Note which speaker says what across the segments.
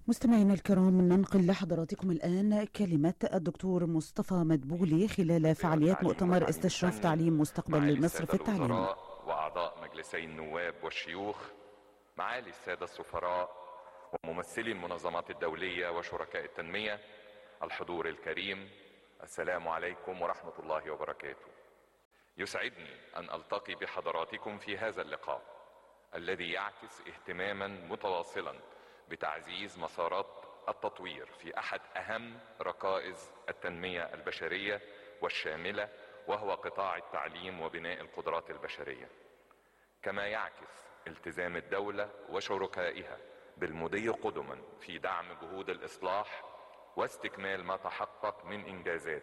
Speaker 1: مستمعينا الكرام ننقل لحضراتكم الآن كلمة الدكتور مصطفى مدبولي خلال فعاليات مؤتمر استشراف تعليم مستقبل مصر في التعليم
Speaker 2: وأعضاء مجلسي النواب والشيوخ معالي السادة السفراء وممثلي المنظمات الدولية وشركاء التنمية الحضور الكريم السلام عليكم ورحمة الله وبركاته يسعدني أن ألتقي بحضراتكم في هذا اللقاء الذي يعكس اهتماما متواصلا بتعزيز مسارات التطوير في احد اهم ركائز التنميه البشريه والشامله وهو قطاع التعليم وبناء القدرات البشريه كما يعكس التزام الدوله وشركائها بالمضي قدما في دعم جهود الاصلاح واستكمال ما تحقق من انجازات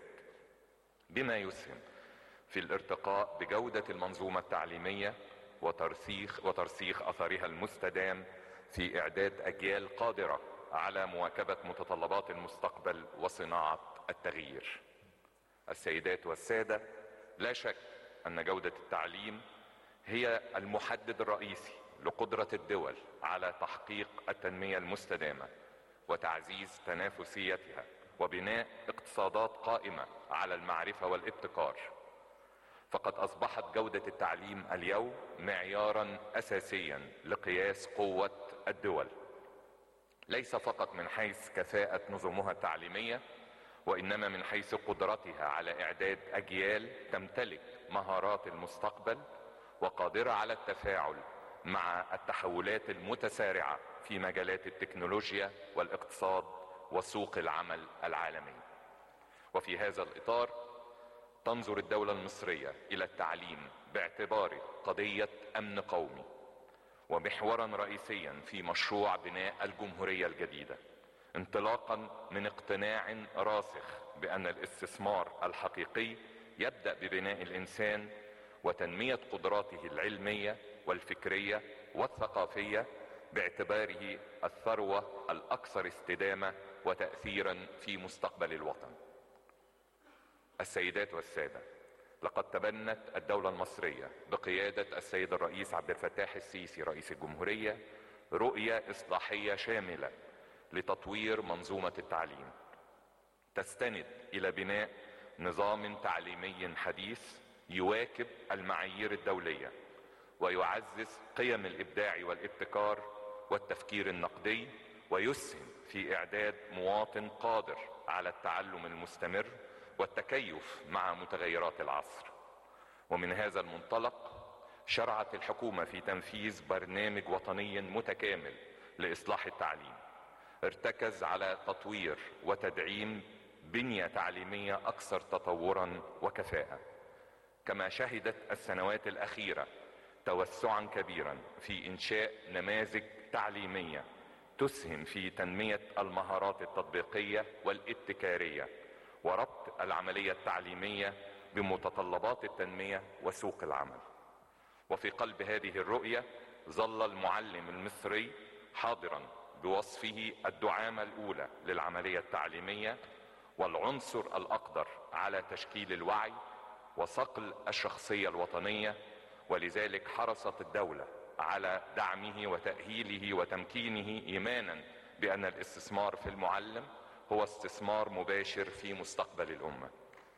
Speaker 2: بما يسهم في الارتقاء بجوده المنظومه التعليميه وترسيخ وترسيخ اثرها المستدام في اعداد اجيال قادره على مواكبه متطلبات المستقبل وصناعه التغيير. السيدات والساده لا شك ان جوده التعليم هي المحدد الرئيسي لقدره الدول على تحقيق التنميه المستدامه وتعزيز تنافسيتها وبناء اقتصادات قائمه على المعرفه والابتكار. فقد اصبحت جوده التعليم اليوم معيارا اساسيا لقياس قوه الدول ليس فقط من حيث كفاءه نظمها التعليميه وانما من حيث قدرتها على اعداد اجيال تمتلك مهارات المستقبل وقادره على التفاعل مع التحولات المتسارعه في مجالات التكنولوجيا والاقتصاد وسوق العمل العالمي وفي هذا الاطار تنظر الدوله المصريه الى التعليم باعتباره قضيه امن قومي ومحورا رئيسيا في مشروع بناء الجمهوريه الجديده انطلاقا من اقتناع راسخ بان الاستثمار الحقيقي يبدا ببناء الانسان وتنميه قدراته العلميه والفكريه والثقافيه باعتباره الثروه الاكثر استدامه وتاثيرا في مستقبل الوطن السيدات والساده لقد تبنت الدولة المصرية بقيادة السيد الرئيس عبد الفتاح السيسي رئيس الجمهورية رؤية إصلاحية شاملة لتطوير منظومة التعليم تستند إلى بناء نظام تعليمي حديث يواكب المعايير الدولية ويعزز قيم الإبداع والابتكار والتفكير النقدي ويسهم في إعداد مواطن قادر على التعلم المستمر والتكيف مع متغيرات العصر ومن هذا المنطلق شرعت الحكومه في تنفيذ برنامج وطني متكامل لاصلاح التعليم ارتكز على تطوير وتدعيم بنيه تعليميه اكثر تطورا وكفاءه كما شهدت السنوات الاخيره توسعا كبيرا في انشاء نماذج تعليميه تسهم في تنميه المهارات التطبيقيه والابتكاريه وربط العمليه التعليميه بمتطلبات التنميه وسوق العمل وفي قلب هذه الرؤيه ظل المعلم المصري حاضرا بوصفه الدعامه الاولى للعمليه التعليميه والعنصر الاقدر على تشكيل الوعي وصقل الشخصيه الوطنيه ولذلك حرصت الدوله على دعمه وتاهيله وتمكينه ايمانا بان الاستثمار في المعلم هو استثمار مباشر في مستقبل الامه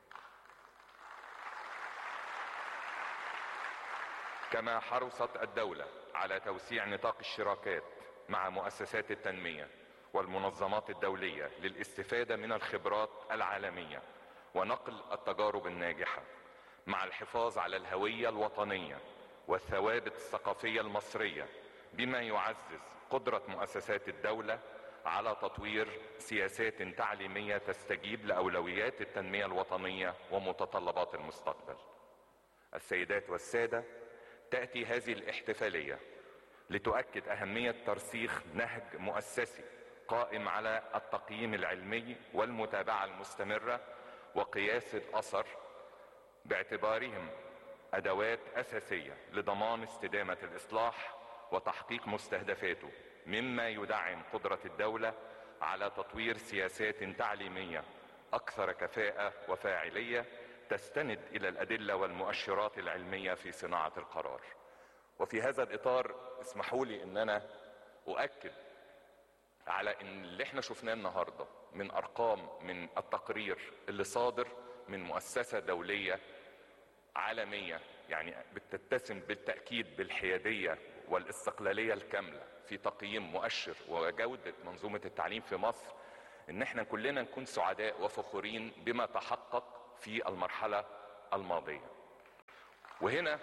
Speaker 2: كما حرصت الدوله على توسيع نطاق الشراكات مع مؤسسات التنميه والمنظمات الدوليه للاستفاده من الخبرات العالميه ونقل التجارب الناجحه مع الحفاظ على الهويه الوطنيه والثوابت الثقافيه المصريه بما يعزز قدره مؤسسات الدوله على تطوير سياسات تعليميه تستجيب لاولويات التنميه الوطنيه ومتطلبات المستقبل. السيدات والساده تاتي هذه الاحتفاليه لتؤكد اهميه ترسيخ نهج مؤسسي قائم على التقييم العلمي والمتابعه المستمره وقياس الاثر باعتبارهم ادوات اساسيه لضمان استدامه الاصلاح وتحقيق مستهدفاته مما يدعم قدرة الدولة على تطوير سياسات تعليمية أكثر كفاءة وفاعلية تستند إلى الأدلة والمؤشرات العلمية في صناعة القرار. وفي هذا الإطار اسمحوا لي أن أنا أؤكد على ان اللي احنا شفناه النهارده من ارقام من التقرير اللي صادر من مؤسسه دوليه عالميه يعني بتتسم بالتاكيد بالحياديه والاستقلاليه الكامله في تقييم مؤشر وجوده منظومه التعليم في مصر ان احنا كلنا نكون سعداء وفخورين بما تحقق في المرحله الماضيه. وهنا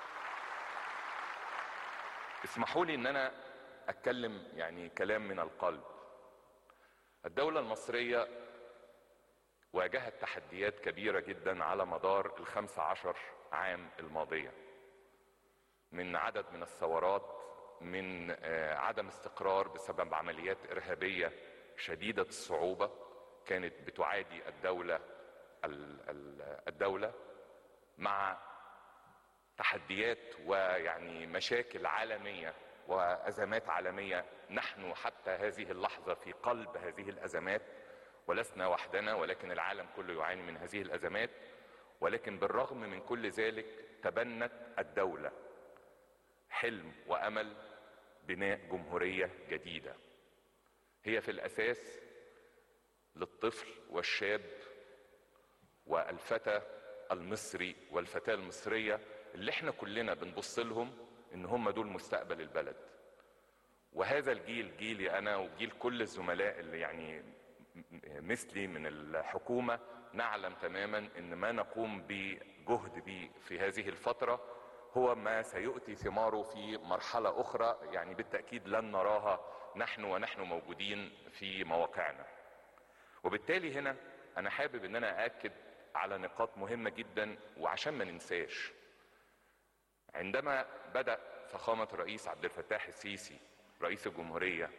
Speaker 2: اسمحوا لي ان انا اتكلم يعني كلام من القلب. الدوله المصريه واجهت تحديات كبيره جدا على مدار الخمس عشر عام الماضيه. من عدد من الثورات من عدم استقرار بسبب عمليات ارهابيه شديده الصعوبه كانت بتعادي الدوله الدوله مع تحديات ويعني مشاكل عالميه وازمات عالميه نحن حتى هذه اللحظه في قلب هذه الازمات ولسنا وحدنا ولكن العالم كله يعاني من هذه الازمات ولكن بالرغم من كل ذلك تبنت الدوله حلم وامل بناء جمهوريه جديده هي في الاساس للطفل والشاب والفتى المصري والفتاه المصريه اللي احنا كلنا بنبص لهم ان هم دول مستقبل البلد وهذا الجيل جيلي انا وجيل كل الزملاء اللي يعني مثلي من الحكومه نعلم تماما ان ما نقوم بجهد به في هذه الفتره هو ما سيؤتي ثماره في مرحله اخرى يعني بالتاكيد لن نراها نحن ونحن موجودين في مواقعنا وبالتالي هنا انا حابب ان انا ااكد على نقاط مهمه جدا وعشان ما ننساش عندما بدا فخامه الرئيس عبد الفتاح السيسي رئيس الجمهوريه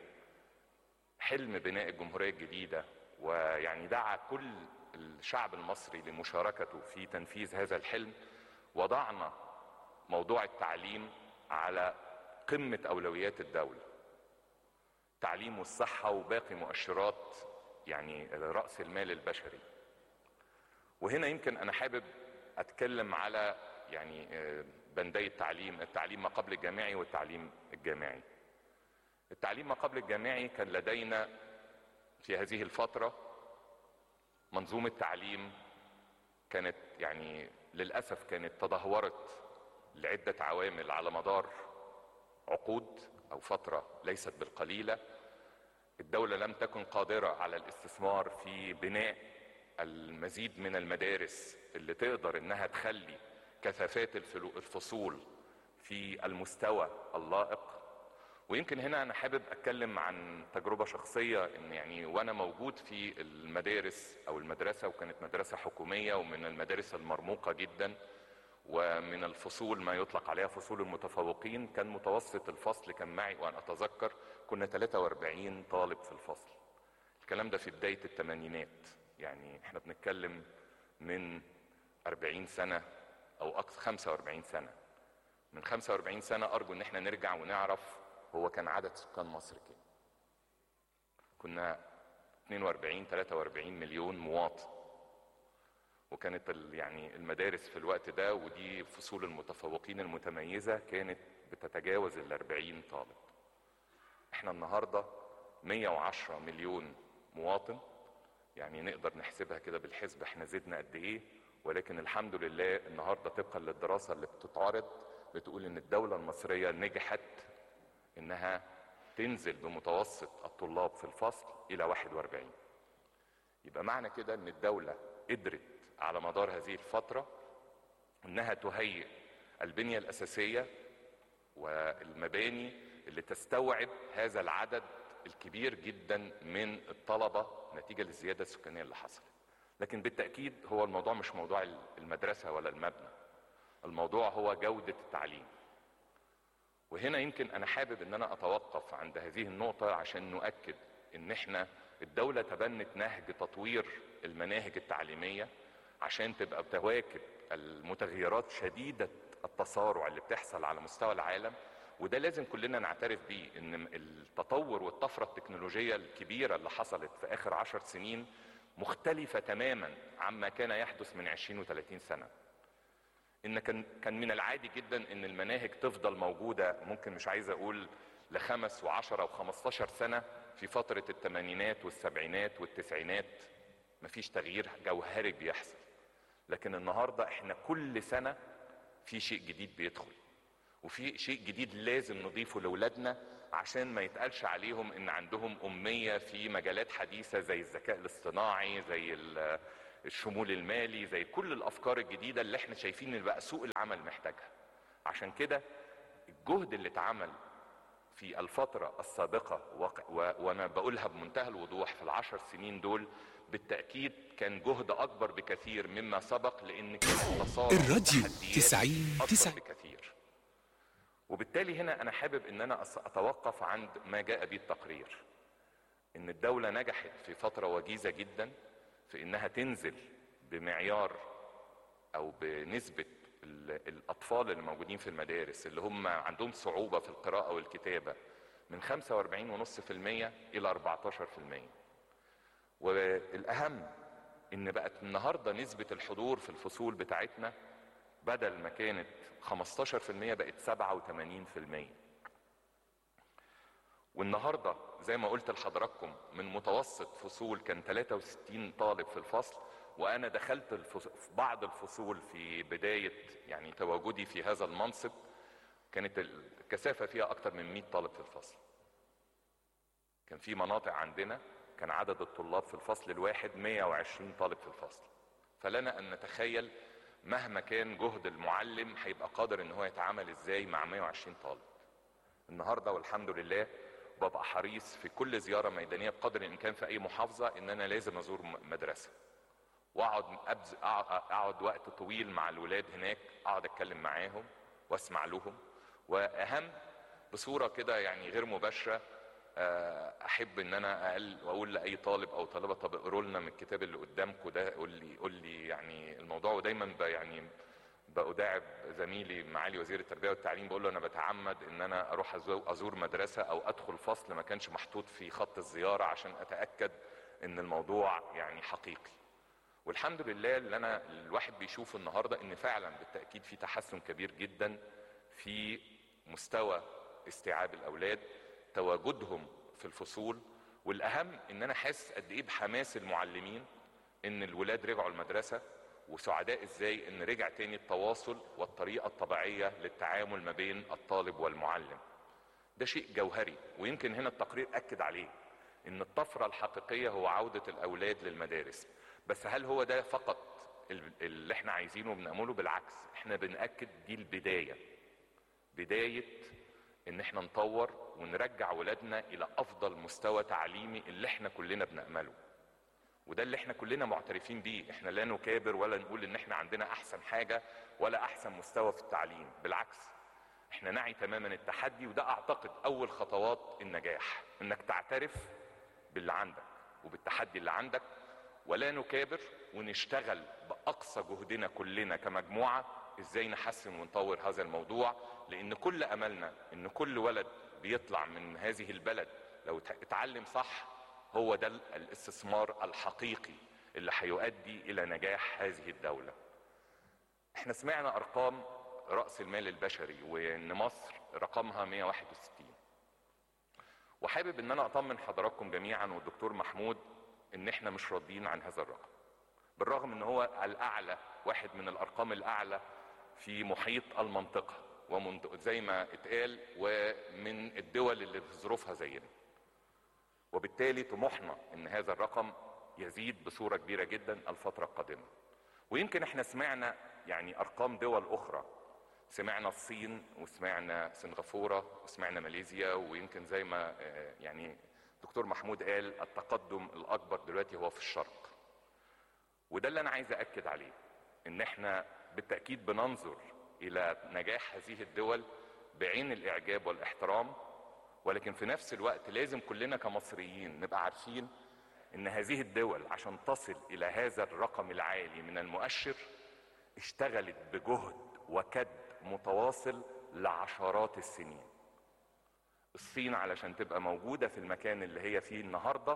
Speaker 2: حلم بناء الجمهوريه الجديده ويعني دعا كل الشعب المصري لمشاركته في تنفيذ هذا الحلم وضعنا موضوع التعليم على قمه اولويات الدوله التعليم والصحه وباقي مؤشرات يعني راس المال البشري وهنا يمكن انا حابب اتكلم على يعني بندي التعليم التعليم ما قبل الجامعي والتعليم الجامعي التعليم ما قبل الجامعي كان لدينا في هذه الفترة منظومة تعليم كانت يعني للأسف كانت تدهورت لعدة عوامل على مدار عقود أو فترة ليست بالقليلة الدولة لم تكن قادرة على الاستثمار في بناء المزيد من المدارس اللي تقدر انها تخلي كثافات الفصول في المستوى اللائق ويمكن هنا انا حابب اتكلم عن تجربه شخصيه ان يعني وانا موجود في المدارس او المدرسه وكانت مدرسه حكوميه ومن المدارس المرموقه جدا ومن الفصول ما يطلق عليها فصول المتفوقين كان متوسط الفصل كان معي وانا اتذكر كنا 43 طالب في الفصل الكلام ده في بدايه الثمانينات يعني احنا بنتكلم من 40 سنه او اكثر 45 سنه من 45 سنه ارجو ان احنا نرجع ونعرف هو كان عدد سكان مصر كام كنا 42 43 مليون مواطن وكانت يعني المدارس في الوقت ده ودي فصول المتفوقين المتميزة كانت بتتجاوز ال 40 طالب احنا النهاردة 110 مليون مواطن يعني نقدر نحسبها كده بالحسب احنا زدنا قد ايه ولكن الحمد لله النهاردة طبقا للدراسة اللي بتتعرض بتقول ان الدولة المصرية نجحت انها تنزل بمتوسط الطلاب في الفصل الى 41 يبقى معنى كده ان الدولة قدرت على مدار هذه الفترة انها تهيئ البنية الاساسية والمباني اللي تستوعب هذا العدد الكبير جدا من الطلبة نتيجة للزيادة السكانية اللي حصلت لكن بالتأكيد هو الموضوع مش موضوع المدرسة ولا المبنى الموضوع هو جودة التعليم وهنا يمكن انا حابب ان انا اتوقف عند هذه النقطة عشان نؤكد ان احنا الدولة تبنت نهج تطوير المناهج التعليمية عشان تبقى بتواكب المتغيرات شديدة التسارع اللي بتحصل على مستوى العالم وده لازم كلنا نعترف بيه ان التطور والطفرة التكنولوجية الكبيرة اللي حصلت في اخر عشر سنين مختلفة تماما عما كان يحدث من 20 و30 سنة ان كان كان من العادي جدا ان المناهج تفضل موجوده ممكن مش عايز اقول لخمس وعشرة وخمستاشر سنة في فترة الثمانينات والسبعينات والتسعينات مفيش تغيير جوهري بيحصل لكن النهاردة احنا كل سنة في شيء جديد بيدخل وفي شيء جديد لازم نضيفه لاولادنا عشان ما يتقالش عليهم ان عندهم اميه في مجالات حديثه زي الذكاء الاصطناعي زي ال- الشمول المالي زي كل الافكار الجديده اللي احنا شايفين ان بقى سوق العمل محتاجها عشان كده الجهد اللي اتعمل في الفترة السابقة وق- و- وأنا بقولها بمنتهى الوضوح في العشر سنين دول بالتأكيد كان جهد أكبر بكثير مما سبق لأن كان التصارع
Speaker 3: الراديو
Speaker 2: والتحديات
Speaker 3: 90
Speaker 2: أكبر
Speaker 3: 9.
Speaker 2: بكثير وبالتالي هنا أنا حابب أن أنا أس- أتوقف عند ما جاء به التقرير ان الدولة نجحت في فترة وجيزة جدا في انها تنزل بمعيار او بنسبة ال- الاطفال اللي موجودين في المدارس اللي هم عندهم صعوبة في القراءة والكتابة من 45.5% الى 14% والاهم ان بقت النهاردة نسبة الحضور في الفصول بتاعتنا بدل ما كانت 15% بقت 87% والنهارده زي ما قلت لحضراتكم من متوسط فصول كان 63 طالب في الفصل وانا دخلت الفص... في بعض الفصول في بدايه يعني تواجدي في هذا المنصب كانت الكثافه فيها اكثر من 100 طالب في الفصل. كان في مناطق عندنا كان عدد الطلاب في الفصل الواحد 120 طالب في الفصل. فلنا ان نتخيل مهما كان جهد المعلم هيبقى قادر ان هو يتعامل ازاي مع 120 طالب. النهارده والحمد لله ببقى حريص في كل زياره ميدانيه بقدر الامكان في اي محافظه ان انا لازم ازور م- مدرسه واقعد أبز... اقعد أقعد وقت طويل مع الولاد هناك اقعد اتكلم معاهم واسمع لهم واهم بصوره كده يعني غير مباشره آه، احب ان انا اقل واقول لاي طالب او طالبه طب اقروا لنا من الكتاب اللي قدامكم ده قول لي قول لي يعني الموضوع ودايما ب- يعني بأداعب زميلي معالي وزير التربيه والتعليم بقول له انا بتعمد ان انا اروح أزو- ازور مدرسه او ادخل فصل ما كانش محطوط في خط الزياره عشان اتاكد ان الموضوع يعني حقيقي والحمد لله اللي انا الواحد بيشوفه النهارده ان فعلا بالتاكيد في تحسن كبير جدا في مستوى استيعاب الاولاد تواجدهم في الفصول والاهم ان انا حاسس قد ايه بحماس المعلمين ان الولاد رجعوا المدرسه وسعداء ازاي ان رجع تاني التواصل والطريقه الطبيعيه للتعامل ما بين الطالب والمعلم ده شيء جوهري ويمكن هنا التقرير اكد عليه ان الطفره الحقيقيه هو عوده الاولاد للمدارس بس هل هو ده فقط ال- اللي احنا عايزينه وبنأمله بالعكس احنا بنأكد دي البدايه بدايه ان احنا نطور ونرجع ولادنا الى افضل مستوى تعليمي اللي احنا كلنا بنأمله وده اللي احنا كلنا معترفين بيه احنا لا نكابر ولا نقول ان احنا عندنا احسن حاجة ولا احسن مستوى في التعليم بالعكس احنا نعي تماما التحدي وده اعتقد اول خطوات النجاح انك تعترف باللي عندك وبالتحدي اللي عندك ولا نكابر ونشتغل باقصى جهدنا كلنا كمجموعة ازاي نحسن ونطور هذا الموضوع لان كل املنا ان كل ولد بيطلع من هذه البلد لو ات- اتعلم صح هو ده ال- الاستثمار الحقيقي اللي هيؤدي الى نجاح هذه الدولة احنا سمعنا ارقام رأس المال البشري وان مصر رقمها 161 وحابب ان انا اطمن حضراتكم جميعا والدكتور محمود ان احنا مش راضيين عن هذا الرقم بالرغم ان هو الاعلى واحد من الارقام الاعلى في محيط المنطقة ومن زي ما اتقال ومن الدول اللي في ظروفها زينا وبالتالي طموحنا ان هذا الرقم يزيد بصورة كبيرة جدا الفترة القادمة ويمكن احنا سمعنا يعني ارقام دول اخرى سمعنا الصين وسمعنا سنغافورة وسمعنا ماليزيا ويمكن زي ما آه، يعني دكتور محمود قال التقدم الاكبر دلوقتي هو في الشرق وده اللي انا عايز اكد عليه ان احنا بالتاكيد بننظر الى نجاح هذه الدول بعين الاعجاب والاحترام ولكن في نفس الوقت لازم كلنا كمصريين نبقى عارفين ان هذه الدول عشان تصل الى هذا الرقم العالي من المؤشر اشتغلت بجهد وكد متواصل لعشرات السنين الصين علشان تبقى موجودة في المكان اللي هي فيه النهاردة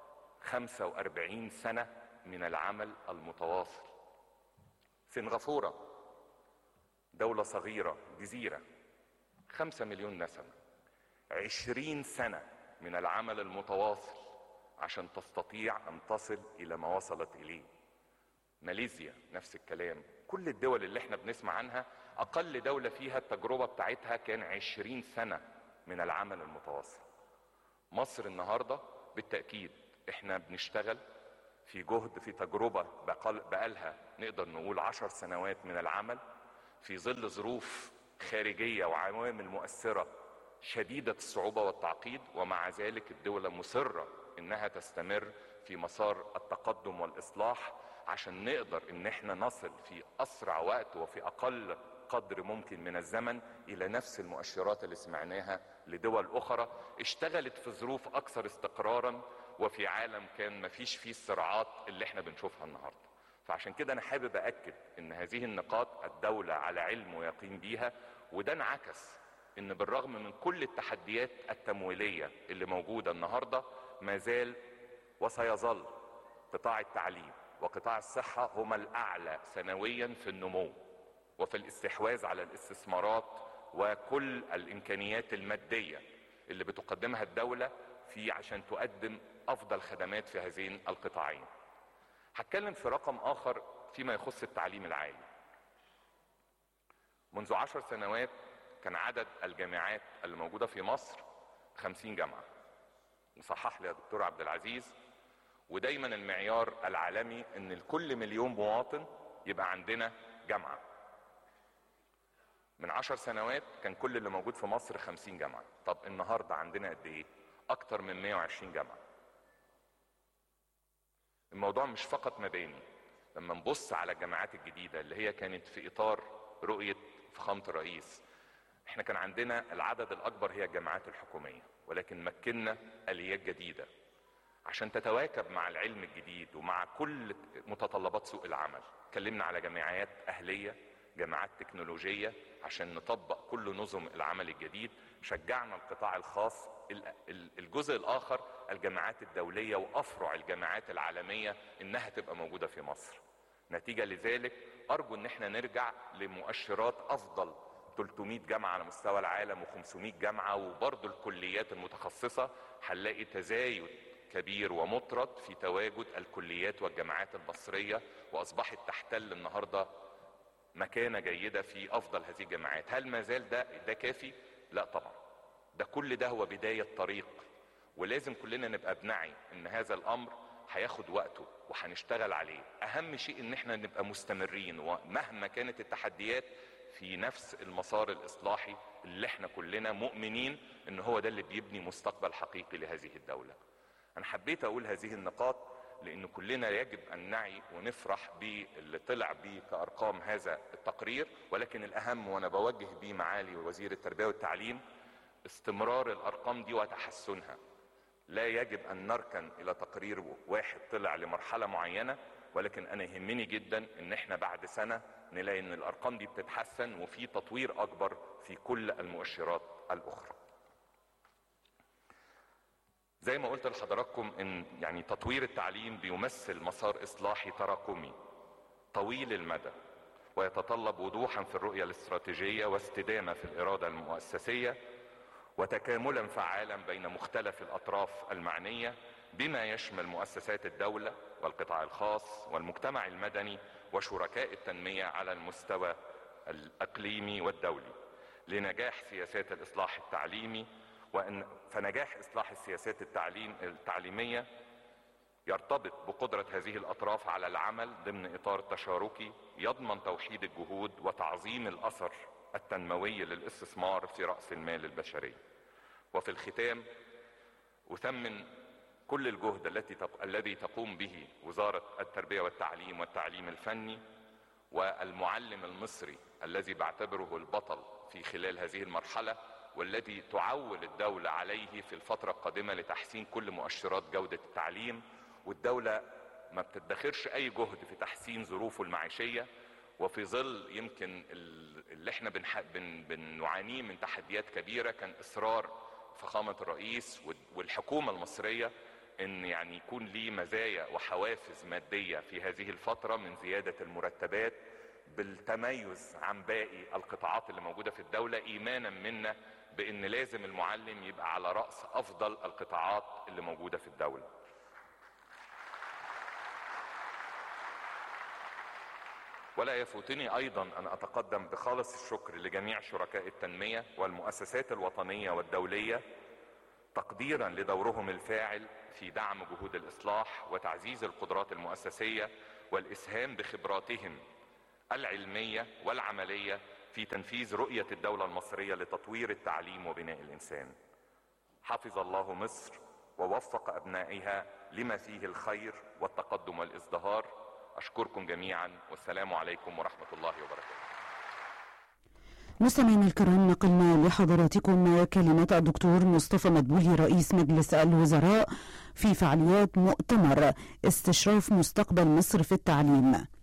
Speaker 2: 45 سنة من العمل المتواصل سنغافورة دولة صغيرة جزيرة خمسة مليون نسمة عشرين سنة من العمل المتواصل عشان تستطيع أن تصل إلى ما وصلت إليه ماليزيا نفس الكلام كل الدول اللي احنا بنسمع عنها أقل دولة فيها التجربة بتاعتها كان عشرين سنة من العمل المتواصل مصر النهاردة بالتأكيد احنا بنشتغل في جهد في تجربة بقال- بقالها نقدر نقول عشر سنوات من العمل في ظل ظروف خارجية وعوامل مؤثرة شديدة الصعوبة والتعقيد ومع ذلك الدولة مصرة انها تستمر في مسار التقدم والاصلاح عشان نقدر ان احنا نصل في اسرع وقت وفي اقل قدر ممكن من الزمن الى نفس المؤشرات اللي سمعناها لدول اخرى اشتغلت في ظروف اكثر استقرارا وفي عالم كان مفيش فيه الصراعات اللي احنا بنشوفها النهارده فعشان كده انا حابب اكد ان هذه النقاط الدوله على علم ويقين بيها وده انعكس ان بالرغم من كل التحديات التمويليه اللي موجوده النهارده ما زال وسيظل قطاع التعليم وقطاع الصحه هما الاعلى سنويا في النمو وفي الاستحواذ على الاستثمارات وكل الامكانيات الماديه اللي بتقدمها الدوله في عشان تقدم افضل خدمات في هذين القطاعين. هتكلم في رقم اخر فيما يخص التعليم العالي. منذ عشر سنوات كان عدد الجامعات اللي موجوده في مصر 50 جامعه. وصحح لي يا دكتور عبد العزيز ودايما المعيار العالمي ان لكل مليون مواطن يبقى عندنا جامعه. من عشر سنوات كان كل اللي موجود في مصر خمسين جامعة طب النهاردة عندنا قد ايه اكتر من 120 جامعة الموضوع مش فقط مباني لما نبص على الجامعات الجديدة اللي هي كانت في اطار رؤية فخامة الرئيس احنا كان عندنا العدد الاكبر هي الجامعات الحكومية ولكن مكنا اليات جديدة عشان تتواكب مع العلم الجديد ومع كل متطلبات سوق العمل اتكلمنا على جامعات اهليه جامعات تكنولوجيه عشان نطبق كل نظم العمل الجديد شجعنا القطاع الخاص ال- ال- الجزء الاخر الجامعات الدوليه وافرع الجامعات العالميه انها تبقى موجوده في مصر نتيجه لذلك ارجو ان احنا نرجع لمؤشرات افضل 300 جامعه على مستوى العالم و500 جامعه وبرضه الكليات المتخصصه هنلاقي تزايد كبير ومطرد في تواجد الكليات والجامعات المصريه واصبحت تحتل النهارده مكانه جيده في افضل هذه الجامعات هل ما زال ده ده كافي لا طبعا ده كل ده هو بدايه طريق ولازم كلنا نبقى بنعي ان هذا الامر هياخد وقته وهنشتغل عليه اهم شيء ان احنا نبقى مستمرين ومهما كانت التحديات في نفس المسار الاصلاحي اللي احنا كلنا مؤمنين ان هو ده اللي بيبني مستقبل حقيقي لهذه الدوله انا حبيت اقول هذه النقاط لان كلنا يجب ان نعي ونفرح باللي طلع بيه كارقام هذا التقرير ولكن الاهم وانا بوجه بيه معالي وزير التربيه والتعليم استمرار الارقام دي وتحسنها لا يجب ان نركن الى تقرير واحد طلع لمرحله معينه ولكن انا يهمني جدا ان احنا بعد سنه نلاقي ان الارقام دي بتتحسن وفي تطوير اكبر في كل المؤشرات الاخرى زي ما قلت لحضراتكم ان يعني تطوير التعليم بيمثل مسار اصلاحي تراكمي طويل المدى ويتطلب وضوحا في الرؤيه الاستراتيجيه واستدامه في الاراده المؤسسيه وتكاملا فعالا بين مختلف الاطراف المعنيه بما يشمل مؤسسات الدوله والقطاع الخاص والمجتمع المدني وشركاء التنميه على المستوى الاقليمي والدولي لنجاح سياسات الاصلاح التعليمي وان فنجاح اصلاح السياسات التعليم التعليميه يرتبط بقدره هذه الاطراف على العمل ضمن اطار تشاركي يضمن توحيد الجهود وتعظيم الاثر التنموي للاستثمار في راس المال البشري. وفي الختام اثمن كل الجهد التي تق... الذي تقوم به وزاره التربيه والتعليم والتعليم الفني والمعلم المصري الذي بعتبره البطل في خلال هذه المرحله والذي تعول الدولة عليه في الفترة القادمة لتحسين كل مؤشرات جودة التعليم والدولة ما بتدخرش أي جهد في تحسين ظروفه المعيشية وفي ظل يمكن اللي احنا بنح... بن... بنعانيه من تحديات كبيرة كان إصرار فخامة الرئيس والحكومة المصرية ان يعني يكون ليه مزايا وحوافز مادية في هذه الفترة من زيادة المرتبات بالتميز عن باقي القطاعات اللي موجودة في الدولة ايمانا منا بان لازم المعلم يبقى على راس افضل القطاعات اللي موجوده في الدوله ولا يفوتني ايضا ان اتقدم بخالص الشكر لجميع شركاء التنميه والمؤسسات الوطنيه والدوليه تقديرا لدورهم الفاعل في دعم جهود الاصلاح وتعزيز القدرات المؤسسيه والاسهام بخبراتهم العلميه والعمليه في تنفيذ رؤيه الدوله المصريه لتطوير التعليم وبناء الانسان حفظ الله مصر ووفق ابنائها لما فيه الخير والتقدم والازدهار اشكركم جميعا والسلام عليكم ورحمه الله وبركاته
Speaker 1: مستمعينا الكرام نقلنا لحضراتكم كلمة الدكتور مصطفى مدبولي رئيس مجلس الوزراء في فعاليات مؤتمر استشراف مستقبل مصر في التعليم